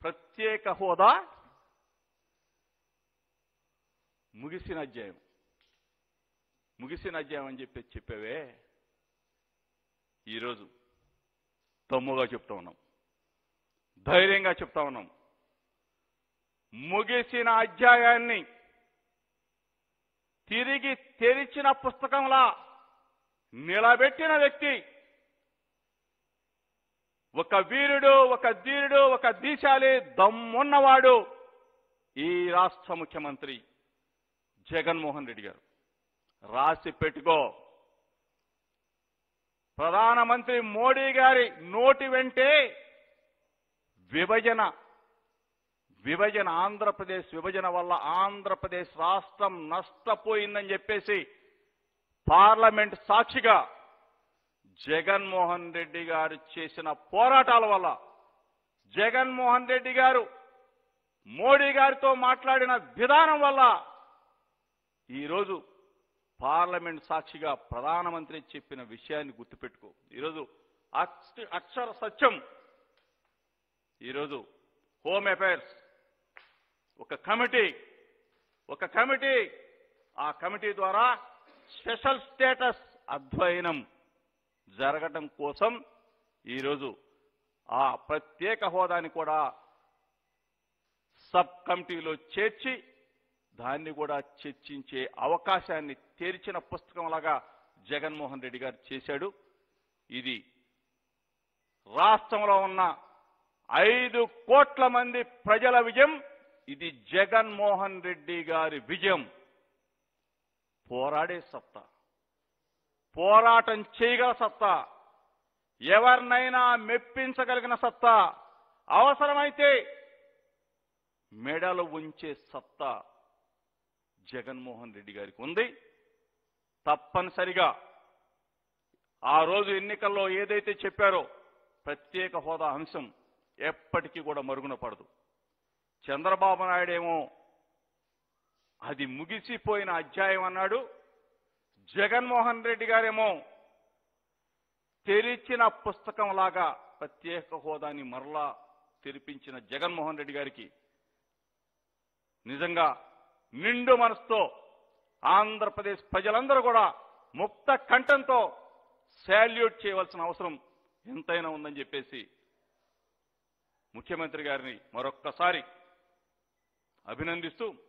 ప్రత్యేక హోదా ముగిసిన అధ్యాయం ముగిసిన అధ్యాయం అని చెప్పి చెప్పావే ఈరోజు తమ్ముగా చెప్తా ఉన్నాం ధైర్యంగా చెప్తా ఉన్నాం ముగిసిన అధ్యాయాన్ని తిరిగి తెరిచిన పుస్తకంలా నిలబెట్టిన వ్యక్తి ఒక వీరుడు ఒక ధీరుడు ఒక దీశాలి దమ్మున్నవాడు ఈ రాష్ట్ర ముఖ్యమంత్రి జగన్మోహన్ రెడ్డి గారు రాసి పెట్టుకో ప్రధానమంత్రి మోడీ గారి నోటి వెంటే విభజన విభజన ఆంధ్రప్రదేశ్ విభజన వల్ల ఆంధ్రప్రదేశ్ రాష్ట్రం నష్టపోయిందని చెప్పేసి పార్లమెంట్ సాక్షిగా జగన్మోహన్ రెడ్డి గారు చేసిన పోరాటాల వల్ల జగన్మోహన్ రెడ్డి గారు మోడీ గారితో మాట్లాడిన విధానం వల్ల ఈరోజు పార్లమెంట్ సాక్షిగా ప్రధానమంత్రి చెప్పిన విషయాన్ని గుర్తుపెట్టుకో ఈరోజు అక్ష- అక్షర సత్యం ఈరోజు హోమ్ అఫైర్స్ ఒక కమిటీ ఒక కమిటీ ఆ కమిటీ ద్వారా స్పెషల్ స్టేటస్ అధ్యయనం జరగటం కోసం ఈరోజు ఆ ప్రత్యేక హోదాని కూడా సబ్ కమిటీలో చేర్చి దాన్ని కూడా చర్చించే అవకాశాన్ని తెరిచిన పుస్తకంలాగా జగన్మోహన్ రెడ్డి గారు చేశాడు ఇది రాష్ట్రంలో ఉన్న ఐదు కోట్ల మంది ప్రజల విజయం ఇది జగన్మోహన్ రెడ్డి గారి విజయం పోరాడే సత్తా పోరాటం చేయగల సత్తా ఎవరినైనా మెప్పించగలిగిన సత్తా అవసరమైతే మెడలు ఉంచే సత్తా జగన్మోహన్ రెడ్డి గారికి ఉంది తప్పనిసరిగా ఆ రోజు ఎన్నికల్లో ఏదైతే చెప్పారో ప్రత్యేక హోదా అంశం ఎప్పటికీ కూడా మరుగున పడదు చంద్రబాబు నాయుడేమో అది ముగిసిపోయిన అధ్యాయం అన్నాడు జగన్మోహన్ రెడ్డి గారేమో తెరిచిన పుస్తకం లాగా ప్రత్యేక హోదాని మరలా తెరిపించిన జగన్మోహన్ రెడ్డి గారికి నిజంగా నిండు మనసుతో ఆంధ్రప్రదేశ్ ప్రజలందరూ కూడా ముక్త కంఠంతో శాల్యూట్ చేయవలసిన అవసరం ఎంతైనా ఉందని చెప్పేసి ముఖ్యమంత్రి గారిని మరొక్కసారి అభినందిస్తూ